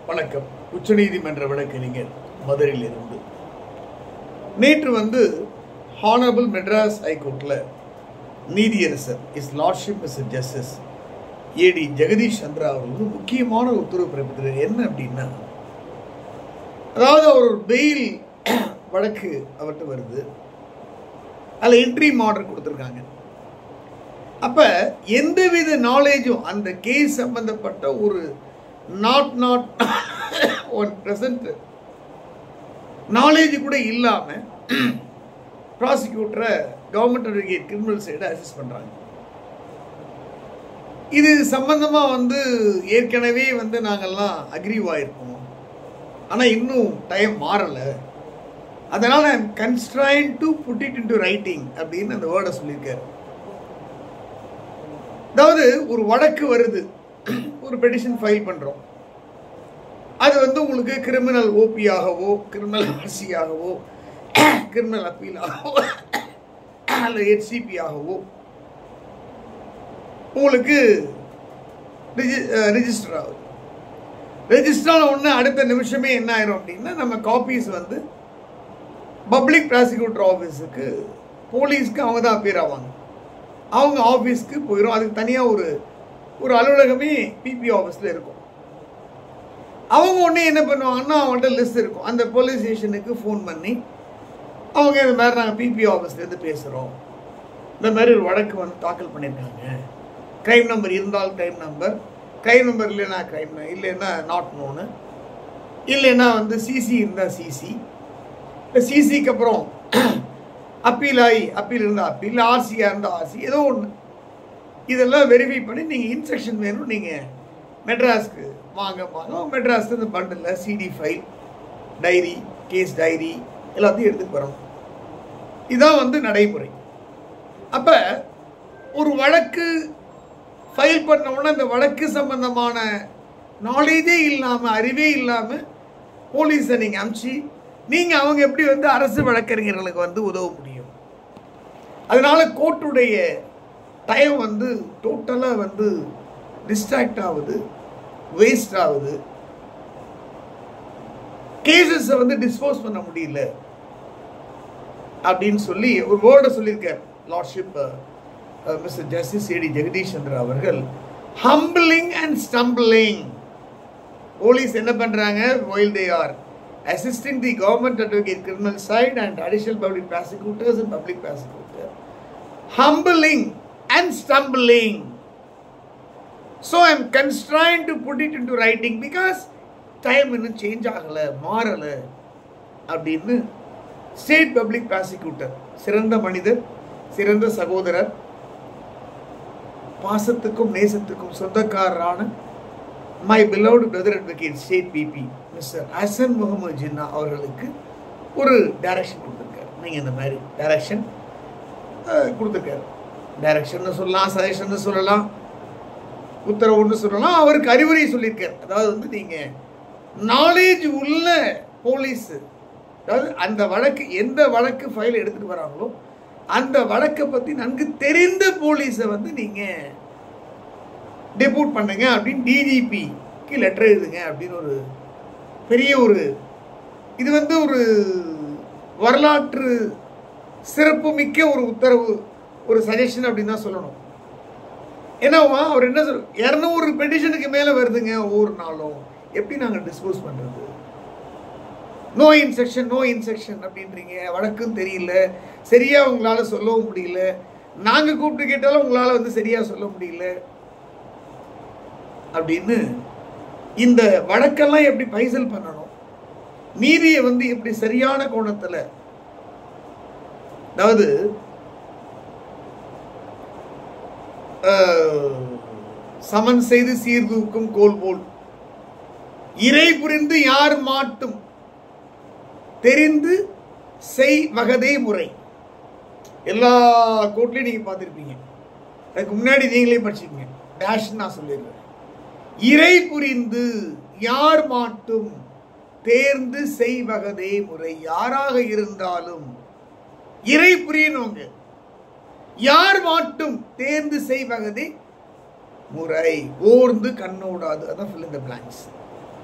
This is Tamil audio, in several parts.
வணக்கம் உச்சநீதிமன்ற வழக்கறிஞர் மதுரையிலிருந்து நேற்று வந்து ஹானரபிள் மெட்ராஸ் ஹைகோர்ட்டில் நீதியரசர் his lordship mister justice A D Jagadish Chandra அவர் வந்து முக்கியமான உத்தரவு பிறப்பித்தார் என்ன அப்படின்னா அதாவது அவர் ஒரு பெயில் வழக்கு அவர்கிட்ட வருது அதில் என்ட்ரி ஆர்டர் கொடுத்துருக்காங்க அப்போ எந்தவித நாலேஜும் அந்த கேஸ் சம்பந்தப்பட்ட ஒரு not not one present knowledge கூட இல்லாமல் ப்ராசிக்யூட்டரை கவர்மெண்ட் அட்வொகேட் கிரிமினல் சைடை அசிஸ்ட் பண்ணுறாங்க இது சம்பந்தமாக வந்து ஏற்கனவே வந்து நாங்கள்லாம் அக்ரீவ் ஆயிருக்கோம் ஆனால் இன்னும் டைம் மாறலை அதனால் I'm constrain to put it into writing அப்படின்னு அந்த வேர்டை சொல்லியிருக்காரு அதாவது ஒரு வழக்கு வருது ஒரு பெட்டிஷன் ஃபைல் பண்ணுறோம் அது வந்து உங்களுக்கு கிரிமினல் ஓபியாகவோ கிரிமினல் ஆர்சியாகவோ கிரிமினல் அப்பீலாகவோ அல்ல ஹெச்சிபி ஆகவோ உங்களுக்கு ரிஜிஸ்டர் ஆகுது ரெஜிஸ்டர் ஆன உடனே அடுத்த நிமிஷமே என்ன ஆயிரும் அப்படின்னா நம்ம காப்பீஸ் வந்து பப்ளிக் ப்ராசிக்யூட்டர் ஆஃபீஸுக்கு போலீஸ்க்கு அவங்க தான் அப்பியர் ஆவாங்க அவங்க ஆஃபீஸ்க்கு போயிடும் அதுக்கு தனியாக ஒரு ஒரு அலுவலகமே பிபி ஆஃபீஸில் இருக்கும் அவங்க உடனே என்ன பண்ணுவாங்கன்னா அவங்கள்ட்ட லிஸ்ட் இருக்கும் அந்த போலீஸ் ஸ்டேஷனுக்கு ஃபோன் பண்ணி அவங்க இந்த மாதிரி நாங்கள் பிபி ஆஃபீஸ்லேருந்து பேசுகிறோம் இந்த மாதிரி ஒரு வழக்கு வந்து தாக்கல் பண்ணியிருக்காங்க க்ரைம் நம்பர் இருந்தால் க்ரைம் நம்பர் க்ரைம் நம்பர் இல்லைன்னா க்ரைம் இல்லைன்னா நாட் நோனு இல்லைன்னா வந்து சிசி இருந்தால் சிசி இல்லை சிசிக்கு அப்புறம் அப்பீல் ஆகி அப்பீல் இருந்தால் அப்பீல் ஆர்சியாக இருந்தால் ஆர்சி ஏதோ ஒன்று இதெல்லாம் வெரிஃபை பண்ணி நீங்கள் இன்ஸ்ட்ரக்ஷன் வேணும் நீங்கள் மெட்ராஸ்க்கு வாங்க வாங்க மெட்ராஸ் இந்த bundle CD file diary case diary எல்லாத்தையும் எடுத்துகிட்டு வரணும் இதுதான் வந்து நடைமுறை அப்போ ஒரு வழக்கு ஃபைல் பண்ண உடனே அந்த வழக்கு சம்பந்தமான நாலேஜே இல்லாமல் அறிவே இல்லாமல் போலீஸை நீங்கள் அமுச்சு நீங்கள் அவங்க எப்படி வந்து அரசு வழக்கறிஞர்களுக்கு வந்து உதவ முடியும் அதனால கோர்ட்டுடைய டைம் வந்து டோட்டலாக வந்து டிஸ்ட்ராக்ட் ஆகுது வேஸ்ட் ஆகுது கேசஸை வந்து டிஸ்போஸ் பண்ண முடியல அப்படின்னு சொல்லி ஒரு வேர்டை சொல்லியிருக்கார் lordship mister justice A D Jagadish Chandra அவர்கள் ஹம்பிளிங் அண்ட் ஸ்டம்பிளிங் போலீஸ் என்ன பண்ணுறாங்க while they are assisting the government advocate criminal side and additional public prosecutors and public prosecutor humbling and stumbling so i'm constrained to put it into writing because time இன்னும் சேஞ்ச் ஆகலை மாறலை அப்படின்னு ஸ்டேட் பப்ளிக் ப்ராசிக்யூட்டர் சிறந்த மனிதர் சிறந்த சகோதரர் பாசத்துக்கும் நேசத்துக்கும் சொந்தக்காரரான my beloved brother advocate state PP mister Hasan Mohammed Jinnah அவர்களுக்கு ஒரு டைரக்ஷன் கொடுத்துருக்காரு நீங்கள் இந்த மாதிரி டைரக்ஷன் கொடுத்துருக்காரு டைரக்ஷன் சொல்லலாம் சஜஷன் சொல்லலாம் உத்தரவுன்னு சொல்லலாம் அவருக்கு அறிவுரை சொல்லியிருக்கார் அதாவது வந்து நீங்கள் நாலேஜ் உள்ள போலீஸ் அதாவது அந்த வழக்கு எந்த வழக்கு ஃபைல் எடுத்துகிட்டு வராங்களோ அந்த வழக்கை பற்றி நன்கு தெரிந்த போலீஸை வந்து நீங்கள் டெபூட் பண்ணுங்க அப்படின்னு டிஜிபிக்கு லெட்டர் எழுதுங்க அப்படின்னு ஒரு பெரிய ஒரு இது வந்து ஒரு வரலாற்று சிறப்பு மிக்க ஒரு உத்தரவு ஒரு சஜஷன் அப்படின்னு தான் சொல்லணும் ஏன்னாவா அவர் என்ன சொல் இரநூறு பெட்டிஷனுக்கு மேலே வருதுங்க ஒவ்வொரு நாளும் எப்படி நாங்கள் டிஸ்போஸ் பண்ணுறது நோ இன்செக்ஷன் நோ இன்செக்ஷன் அப்படின்றீங்க வழக்கும் தெரியல சரியாக உங்களால் சொல்லவும் முடியல நாங்கள் கூப்பிட்டு கேட்டாலும் உங்களால் வந்து சரியாக சொல்ல முடியல அப்படின்னு இந்த வழக்கெல்லாம் எப்படி பைசல் பண்ணணும் நீதியை வந்து எப்படி சரியான கோணத்தில் அதாவது சமன் செய்து சீர்தூக்கும் கோல் போல் இறை புரிந்து யார் மாட்டும் தெரிந்து செய் வகதே முறை எல்லா கோர்ட்லையும் நீங்கள் பார்த்துருப்பீங்க அதுக்கு முன்னாடி நீங்களே படிச்சுக்கங்க டேஷ் நான் சொல்லிடுறேன் இறை புரிந்து யார் மாட்டும் தேர்ந்து செய்வகதே முறை யாராக இருந்தாலும் இறை புரியணுங்க யார் மாட்டும் தேர்ந்து செய்வகதே முறை ஓர்ந்து கண்ணோடாது அதான் fill in the blanks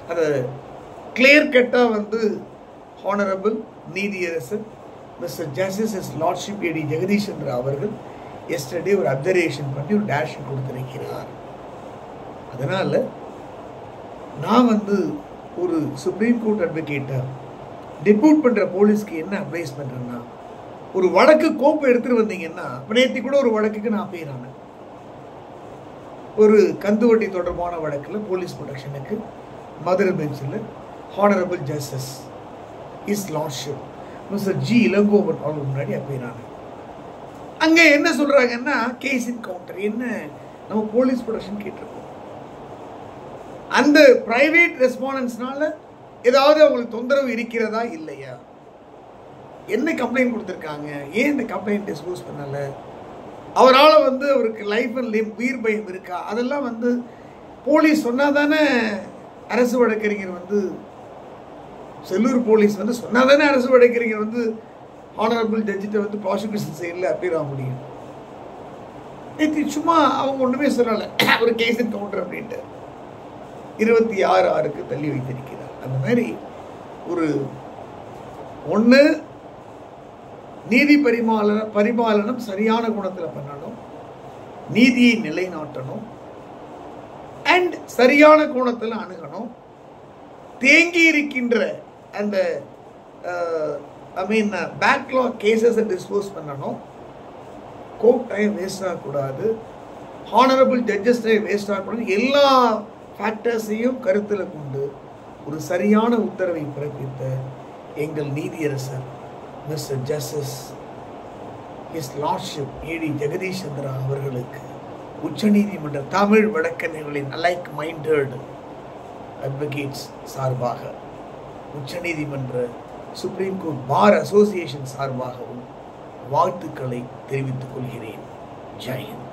அதை கிளியர் கட்டாக வந்து ஹானரபிள் நீதியரசர் mister justice his lordship A D Jagadish அவர்கள் எஸ்டர்டே ஒரு அப்சர்வேஷன் பண்ணி ஒரு டேஷ் கொடுத்திருக்கிறார் அதனால் நான் வந்து ஒரு சுப்ரீம் கோர்ட் அட்வொகேட்டை டிப்யூட் பண்ணுற போலீஸ்க்கு என்ன அட்வைஸ் பண்ணுறேன்னா ஒரு வழக்கு கோப்பு எடுத்துகிட்டு வந்தீங்கன்னா இப்போ நேற்று கூட ஒரு வழக்குக்கு நான் பேரானேன் ஒரு கந்துவட்டி தொடர்பான வழக்கில் போலீஸ் ப்ரொடெக்ஷனுக்கு மதுரை பெஞ்சில் honourable justice his lordship mister G Ilangovan அவர்கள் முன்னாடி அப்பேரானேன் அங்கே என்ன சொல்கிறாங்கன்னா கேஸ் இன் கவுண்டர் என்ன நம்ம போலீஸ் ப்ரொடெக்ஷன் கேட்டிருக்கோம் அந்த பிரைவேட் ரெஸ்பாண்டன்ஸ்னால ஏதாவது அவங்களுக்கு தொந்தரவு இருக்கிறதா இல்லையா என்ன கம்ப்ளைண்ட் கொடுத்துருக்காங்க ஏன் இந்த கம்ப்ளைண்ட் டிஸ்போஸ் பண்ணலை அவரால் வந்து அவருக்கு லைஃப் அண்ட் லிம் உயிர் பயம் இருக்கா அதெல்லாம் வந்து போலீஸ் சொன்னால் தானே அரசு வழக்கறிஞர் வந்து செல்லூர் போலீஸ் வந்து சொன்னால் தானே அரசு வழக்கறிஞர் வந்து ஆனரபிள் ஜட்ஜிட்ட வந்து ப்ராசிக்யூஷன் சைடில் அப்பீர் ஆக முடியும் நேற்று சும்மா அவங்க ஒன்றுமே சொல்லலை ஒரு கேஸ் கவுண்டர் அப்படின்ட்டு இருபத்தி ஆறு ஆறுக்கு தள்ளி வைத்திருக்கிறார் அந்த மாதிரி ஒரு ஒன்று நீதி பரிமாலன பரிபாலனம் சரியான குணத்தில் பண்ணணும் நீதியை நிலைநாட்டணும் அண்ட் சரியான கோணத்தில் அணுகணும் தேங்கி இருக்கின்ற அந்த ஐ மீன் பேக்லாக் கேசஸை டிஸ்போஸ் பண்ணணும் கோர்ட் டைம் வேஸ்ட் ஆகக்கூடாது ஹானரபிள் ஜட்ஜஸ் டைம் வேஸ்ட் ஆகக்கூடாது எல்லா ஃபேக்டர்ஸையும் கருத்தில் கொண்டு ஒரு சரியான உத்தரவை பிறப்பித்த எங்கள் நீதியரசர் mister justice his lordship A D Jagadish Chandra அவர்களுக்கு உச்சநீதிமன்ற தமிழ் வழக்கறிஞர்களின் அலைக் மைண்டட் அட்வொகேட்ஸ் சார்பாக உச்சநீதிமன்ற சுப்ரீம் கோர்ட் பார் அசோசியேஷன் சார்பாகவும் வாழ்த்துக்களை தெரிவித்துக் கொள்கிறேன் ஜெயஹிந்த்